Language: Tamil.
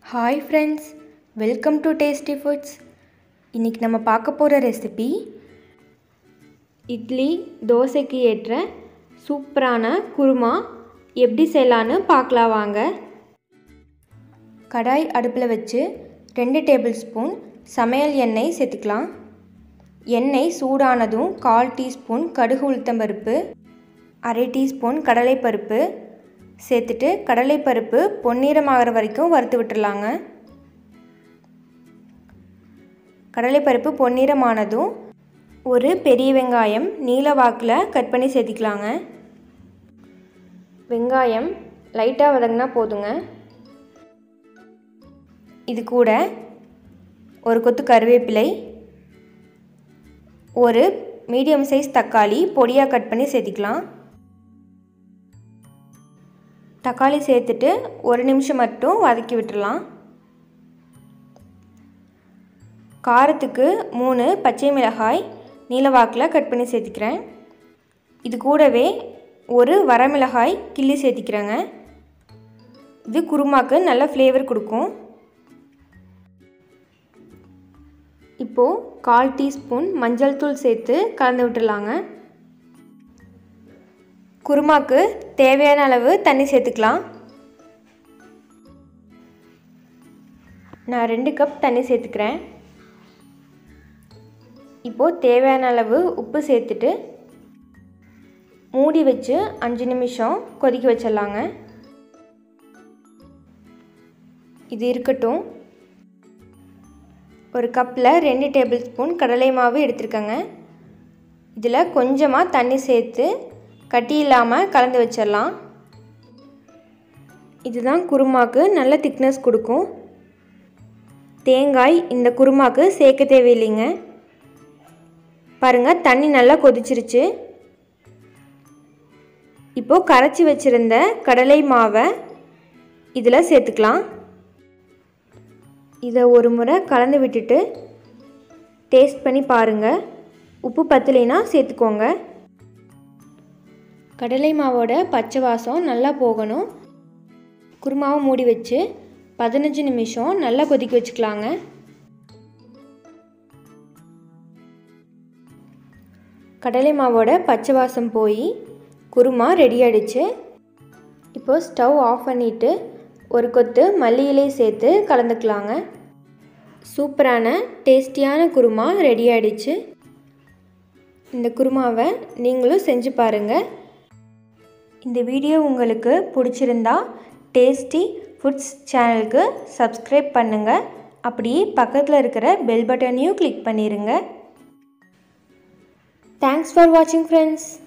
hi friends welcome to tasty foods இன்றைக்கி நம்ம பார்க்க போகிற ரெசிபி இட்லி தோசைக்கு ஏற்ற சூப்பரான குருமா எப்படி செய்யலான்னு பார்க்கலாம் வாங்க கடாய் அடுப்பில் வச்சு ரெண்டு டேபிள் ஸ்பூன் சமையல் எண்ணெய் சேர்த்துக்கலாம் எண்ணெய் சூடானதும் கால் டீஸ்பூன் கடுகு உளுத்தம்பருப்பு அரை டீஸ்பூன் கடலைப்பருப்பு சேர்த்துட்டு கடலைப்பருப்பு பொன்னிறமாகிற வரைக்கும் வறுத்து விட்டுறலாங்க கடலைப்பருப்பு பொன்னிறமானதும் ஒரு பெரிய வெங்காயம் நீல வாக்கில் கட் பண்ணி சேர்த்திக்கலாங்க வெங்காயம் லைட்டாக வதங்கினா போதுங்க இது கூட ஒரு கொத்து கருவேப்பிலை ஒரு மீடியம் சைஸ் தக்காளி பொடியாக கட் பண்ணி சேர்த்திக்கலாம் தக்காளி சேர்த்துட்டு ஒரு நிமிஷம் மட்டும் வதக்கி விட்டுடலாம் காரத்துக்கு மூணு பச்சை மிளகாய் நீலவாக்கில் கட் பண்ணி சேர்த்திக்கிறேன் இது கூடவே ஒரு வரமிளகாய் கிள்ளி சேர்த்திக்கிறேங்க இது குருமாக்கு நல்ல ஃப்ளேவர் கொடுக்கும் இப்போது கால் டீஸ்பூன் மஞ்சள் தூள் சேர்த்து கலந்து விட்டுடலாங்க குருமாக்கு தேவையான அளவு தண்ணி சேர்த்துக்கலாம் நான் ரெண்டு கப் தண்ணி சேர்த்துக்கிறேன் இப்போது தேவையான அளவு உப்பு சேர்த்துட்டு மூடி வச்சு அஞ்சு நிமிஷம் கொதிக்க வச்சிடலாங்க இது இருக்கட்டும் ஒரு கப்பில் ரெண்டு டேபிள் ஸ்பூன் கடலை மாவு எடுத்துருக்கேங்க இதில் கொஞ்சமாக தண்ணி சேர்த்து கட்டி இல்லாமல் கலந்து வச்சிடலாம் இதுதான் குருமாக்கு நல்ல திக்னஸ் கொடுக்கும் தேங்காய் இந்த குருமாக்கு சேர்க்க தேவையில்லைங்க பாருங்கள் தண்ணி நல்லா கொதிச்சிருச்சு இப்போது கரைச்சி வச்சுருந்த கடலை மாவை இதில் சேர்த்துக்கலாம் இதை ஒரு முறை கலந்து விட்டுட்டு டேஸ்ட் பண்ணி பாருங்கள் உப்பு பத்தலைனா சேர்த்துக்கோங்க கடலை மாவோட பச்சை வாசம் நல்லா போகணும் குருமாவை மூடி வச்சு பதினஞ்சு நிமிஷம் நல்லா கொதிக்க வச்சுக்கலாங்க கடலை மாவோட பச்சை வாசம் போய் குருமா ரெடி ஆகிடுச்சு இப்போது ஸ்டவ் ஆஃப் பண்ணிவிட்டு ஒரு கொத்து மல்லி இலை சேர்த்து கலந்துக்கலாங்க சூப்பரான டேஸ்டியான குருமா ரெடி ஆகிடுச்சு இந்த குருமாவை நீங்களும் செஞ்சு பாருங்கள் இந்த வீடியோ உங்களுக்கு பிடிச்சிருந்தா டேஸ்டி ஃபுட்ஸ் சேனலுக்கு சப்ஸ்கிரைப் பண்ணுங்கள் அப்படியே பக்கத்தில் இருக்கிற பெல் பட்டனையும் கிளிக் பண்ணிடுங்க தேங்க்ஸ் ஃபார் வாட்சிங் ஃப்ரெண்ட்ஸ்